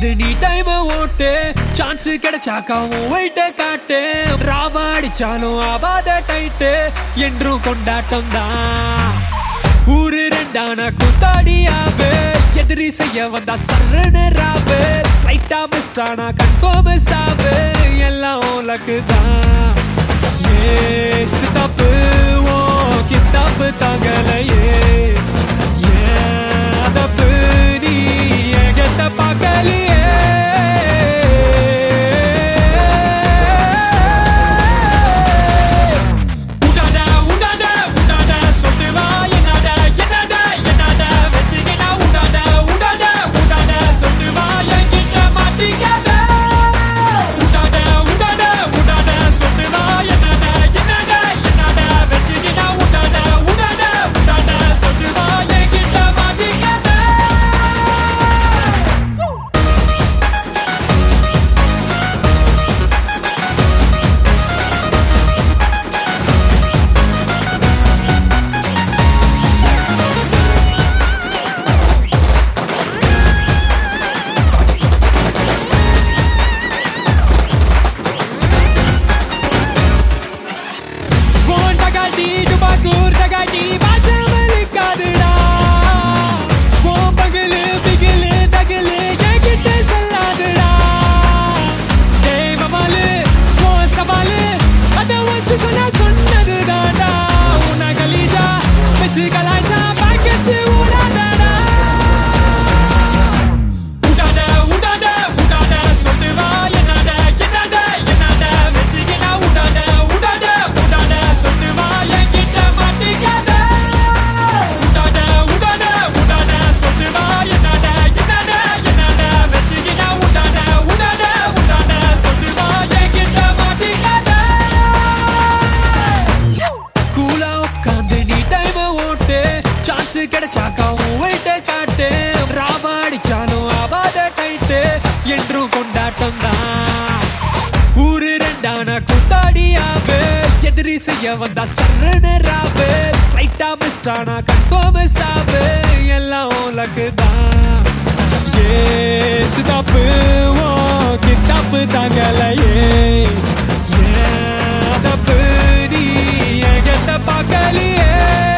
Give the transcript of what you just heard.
உட்காந்து நீ டைம் ஓட்டு சான்ஸ் கிடைச்சாக்கா உன் வெயிட்ட காட்டு ராவா அடிச்சாலும் ஆவாத டைட்டு என்றும் கொண்டாட்டம் தான் ஊரு ரெண்டான கூத்தாடியாவே எதிரி செய்ய வந்தா சரண ராவு லைட்டா மிஸ் ஆனா கன்ஃபார்ம் சாவு எல்லாம் உலக்கு தான் ஏசு தப்பு ஓ கித்தாப்பு தாங்கலையே ஏன் அதப்பு நீ என்கிட்ட பார்க்கலையே உடாத உடாத உடாத சொல்லுவா என்னட என்னட என்னட வச்சுக்கினா உடாத உடாத உடாத சொல்லுவா என்கிட்ட மாட்டிக்காத உடாத உடாத உடாத சொல்லுவா என்னட என்னட என்னட வச்சுக்கினா உடாத உடாத உடாத சொல்லுவா என்கிட்ட மாட்டிக்காத போன் தகாட்டி டுபாக்கூர் தகாட்டி பாஜாமலுக்காதுடா போன் பகலு பிகிலு தகலு என்கிட்ட சொல்லாதுடா டேய் மமாலு போன் சவாலு அத வச்சு சொன்னா சொன்னது தாண்டா உன்னை கலீஜா வச்சு கலாச்சா பாக்கச்சு ஊடாதாடா உடாத உடாத உடாத சொல்லுவா என்னட என்னட என்னட வச்சுக்கினா உடாத உடாத உடாத சொல்லுவா என்கிட்ட மாட்டிக்காத உடாத உடாத உடாத சொல்லுவா என்னட என்னட என்னட வச்சுக்கினா உடாத உடாத உடாத சொல்லுவா என்கிட்ட மாட்டிக்காத கூலா உட்காந்து நீ டைம் ஓட்டு சான்ஸ் கிடைச்சாக்கா உன் வெயிட்ட காட்டு ராவா அடிச்சாலும் ஆவாத டைட்டு என்றும் கொண்டாட்டம் தான் ஊரு ரெண்டான கூத்தாடியாவு எதிரி செய்ய வந்தா சரண ராவு லைட்டா மிஸ் ஆனா கன்ஃபார்ம் சாவு எல்லாம் உலகு தான் ஏசு தப்பு ஓ கித்தாப்பு தாங்கலையே ஏன் தப்பு நீ என்கிட்ட பார்க்கலையே